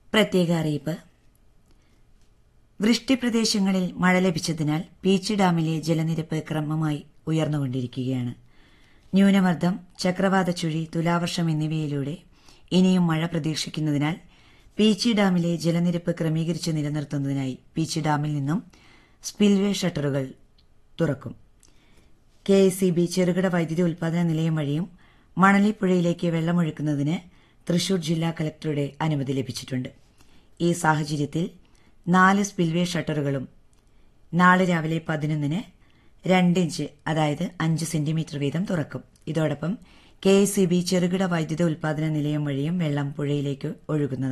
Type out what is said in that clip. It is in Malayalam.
പ്രത്യേക അറിയിപ്പ് വൃഷ്ടിപ്രദേശങ്ങളിൽ മഴ ലഭിച്ചതിനാൽ പീച്ചി ഡാമിലെ ജലനിരപ്പ് ക്രമമായി ഉയർന്നുകൊണ്ടിരിക്കുകയാണ് ന്യൂനമർദ്ദം ചക്രവാത ചുഴി തുലാവർഷം എന്നിവയിലൂടെ ഇനിയും മഴ പ്രതീക്ഷിക്കുന്നതിനാൽ പീച്ചി ഡാമിലെ ജലനിരപ്പ് ക്രമീകരിച്ച് നിലനിർത്തുന്നതിനായി പീച്ചി ഡാമിൽ നിന്നും സ്പിൽവേ ഷട്ടറുകൾ തുറക്കും കെ എസ് സി ബി ചെറുകിട വൈദ്യുതി ഉൽപാദന നിലയം വഴിയും മണലിപ്പുഴയിലേക്ക് വെള്ളമൊഴുക്കുന്നതിന് തൃശൂർ ജില്ലാ കലക്ടറുടെ അനുമതി ലഭിച്ചിട്ടുണ്ട് ഈ സാഹചര്യത്തിൽ നാല് സ്പിൽവേ ഷട്ടറുകളും നാളെ രാവിലെ പതിനൊന്നിന് രണ്ട് ഇഞ്ച് അതായത് അഞ്ച് സെന്റിമീറ്റർ വീതം തുറക്കും ഇതോടൊപ്പം കെ എസ് സി ബി ചെറുകിട വൈദ്യുത ഉൽപാദന നിലയം വഴിയും വെള്ളം പുഴയിലേക്ക് ഒഴുകുന്നതാണ്